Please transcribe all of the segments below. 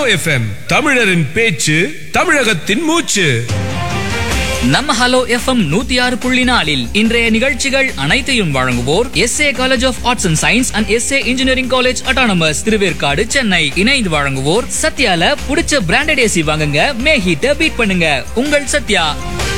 FM தமிழரின் பேச்சு தமிழகத்தின் மூச்சு நம்ம ஹலோ எஃப்எம் நூத்தி ஆறு புள்ளி நாலில் இன்றைய நிகழ்ச்சிகள் அனைத்தையும் வழங்குவோர் S A college of arts and science and S A engineering college autonomous Thiruverkadu Chennai இணைந்து வழங்குவோர் சத்யால புடிச்ச பிராண்டட் ஏசி வாங்குங்க மே ஹீட்ட பீட் பண்ணுங்க உங்கள் சத்யா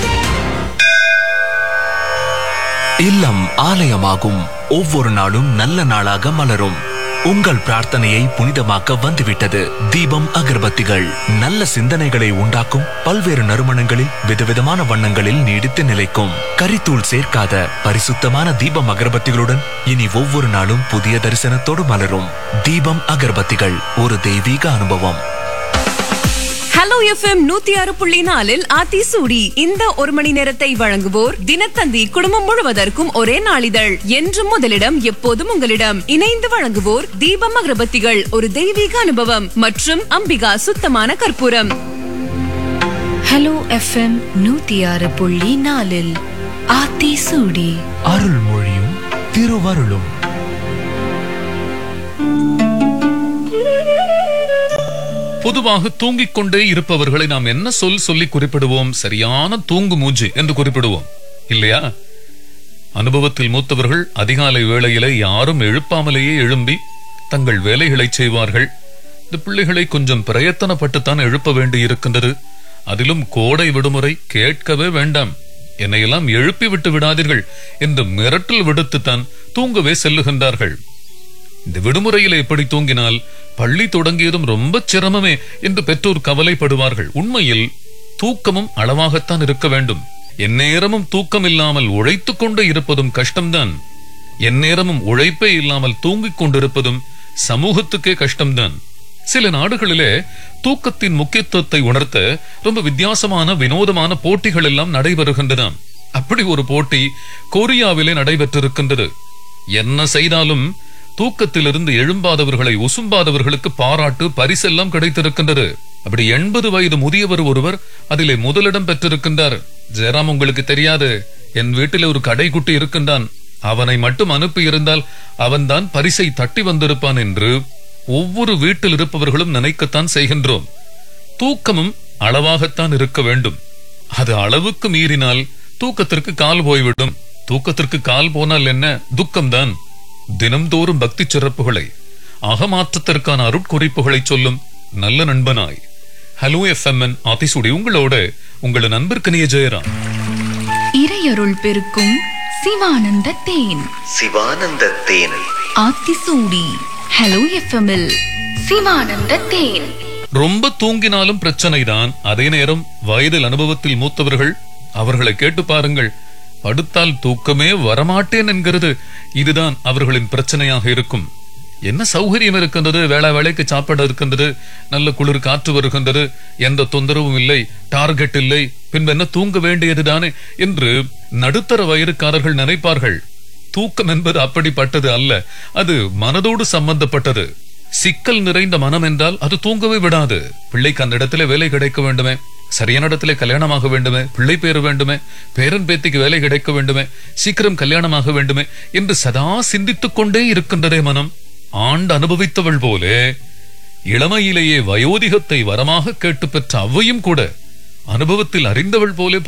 இல்லம் ஆலயமாகும் ஒவ்வொரு நாளும் நல்ல நாளாக மலரும் உங்கள் பிரார்த்தனையை புனிதமாக்க வந்துவிட்டது தீபம் அகர்பத்திகள் நல்ல சிந்தனைகளை உண்டாக்கும் பல்வேறு நறுமணங்களில் விதவிதமான வண்ணங்களில் நீடித்து நிலைக்கும் கரித்தூள் சேர்க்காத பரிசுத்தமான தீபம் அகர்பத்திகளுடன் இனி ஒவ்வொரு நாளும் புதிய தரிசனத்தோடு மலரும் தீபம் அகர்பத்திகள் ஒரு தெய்வீக அனுபவம் ஹலோ எஃப்எம் நூத்தி ஆறு புள்ளி நாலில் ஆத்தி சூடி இந்த ஒரு மணி நேரத்தை வழங்குவோர் தினத்தந்தி குடும்பம் முழுவதற்கும் ஒரே நாளிதழ் என்றும் முதலிடம் எப்போதும் உங்களிடம் இணைந்து வழங்குவோர் தீபம் அகரபத்திகள் ஒரு தெய்வீக அனுபவம் மற்றும் அம்பிகா சுத்தமான கற்பூரம் ஹலோ எஃப்எம் நூத்தி ஆறு புள்ளி நாலில் ஆத்தி சூடி அருள்மொழியும் திருவருளும் பொதுவாக தூங்கிக் கொண்டே இருப்பவர்களை நாம் என்ன சொல் சொல்லி குறிப்பிடுவோம் சரியான தூங்கு மூச்சு என்று குறிப்பிடுவோம் இல்லையா அனுபவத்தில் மூத்தவர்கள் அதிகாலை வேளையிலே யாரும் எழுப்பாமலேயே எழும்பி தங்கள் வேலைகளை செய்வார்கள் இந்த பிள்ளைகளை கொஞ்சம் பிரயத்தனப்பட்டுத்தான் எழுப்ப வேண்டி இருக்கின்றது அதிலும் கோடை விடுமுறை கேட்கவே வேண்டாம் என்னையெல்லாம் எழுப்பி விட்டு விடாதீர்கள் என்று மிரட்டல் விடுத்துத்தான் தூங்கவே செல்லுகின்றார்கள் இந்த விடுமுறையில் எப்படி தூங்கினால் பள்ளி தொடங்கியதும் ரொம்ப சிரமமே என்று பெற்றோர் கவலைப்படுவார்கள் உண்மையில் தூக்கமும் அளவாகத்தான் இருக்க வேண்டும் எந்நேரமும் தூக்கம் இல்லாமல் உழைத்துக் கொண்டே இருப்பதும் கஷ்டம்தான் எந்நேரமும் உழைப்பே இல்லாமல் தூங்கிக் கொண்டிருப்பதும் சமூகத்துக்கே கஷ்டம்தான் சில நாடுகளிலே தூக்கத்தின் முக்கியத்துவத்தை உணர்த்த ரொம்ப வித்தியாசமான வினோதமான போட்டிகள் எல்லாம் நடைபெறுகின்றன அப்படி ஒரு போட்டி கொரியாவிலே நடைபெற்றிருக்கின்றது என்ன செய்தாலும் தூக்கத்திலிருந்து எழும்பாதவர்களை உசும்பாதவர்களுக்கு பாராட்டு பரிசெல்லாம் கிடைத்திருக்கின்றது அப்படி எண்பது வயது முதியவர் ஒருவர் அதிலே முதலிடம் பெற்றிருக்கின்றார் ஜெயராம் உங்களுக்கு தெரியாது என் வீட்டில் ஒரு கடைக்குட்டி இருக்கின்றான் அவனை மட்டும் அனுப்பி இருந்தால் அவன்தான் பரிசை தட்டி வந்திருப்பான் என்று ஒவ்வொரு வீட்டில் இருப்பவர்களும் நினைக்கத்தான் செய்கின்றோம் தூக்கமும் அளவாகத்தான் இருக்க வேண்டும் அது அளவுக்கு மீறினால் தூக்கத்திற்கு கால் போய்விடும் தூக்கத்திற்கு கால் போனால் என்ன துக்கம்தான் தினம்தோறும் பக்தி சிறப்புகளை அகமாற்றத்திற்கான அருட்குறிப்புகளை சொல்லும் நல்ல நண்பனாய் ஹலோ எஃப்எம்என் ஆதிசூடி உங்களோட உங்கள நண்பர்கனிய ஜெயராம் இறையருள் பெருக்கும் சிவானந்த தேன் சிவானந்த தேன் ஆத்தி சூடி ஹலோ எஃப்எம்மில் சிவானந்த தேன் ரொம்ப தூங்கினாலும் பிரச்சனைதான் அதே நேரம் வயதில் அனுபவத்தில் மூத்தவர்கள் அவர்களை கேட்டு பாருங்கள் படுத்தால் தூக்கமே வரமாட்டேன் என்கிறது இதுதான் அவர்களின் பிரச்சனையாக இருக்கும் என்ன சௌகரியம் இருக்கின்றது வேளா வேலைக்கு சாப்பாடு இருக்கின்றது நல்ல குளிர் காற்று வருகின்றது எந்த தொந்தரவும் இல்லை டார்கெட் இல்லை பின்பு என்ன தூங்க வேண்டியதுதானே என்று நடுத்தர வயதுக்காரர்கள் நினைப்பார்கள் தூக்கம் என்பது அப்படிப்பட்டது அல்ல அது மனதோடு சம்பந்தப்பட்டது சிக்கல் நிறைந்த மனம் என்றால் அது தூங்கவே விடாது பிள்ளைக்கு அந்த இடத்துல வேலை கிடைக்க வேண்டுமே சரியான இடத்துல கல்யாணமாக வேண்டுமே பிள்ளை பேரு வேண்டுமே பேரன் பேத்திக்கு வேலை கிடைக்க வேண்டுமே சீக்கிரம் கல்யாணமாக வேண்டுமே என்று சதா சிந்தித்துக் கொண்டே இருக்கின்றதே மனம் ஆண்டு அனுபவித்தவள் போலே இளமையிலேயே வயோதிகத்தை வரமாக கேட்டு பெற்ற அவ்வையும் கூட அனுபவத்தில் அறிந்தவள் போலே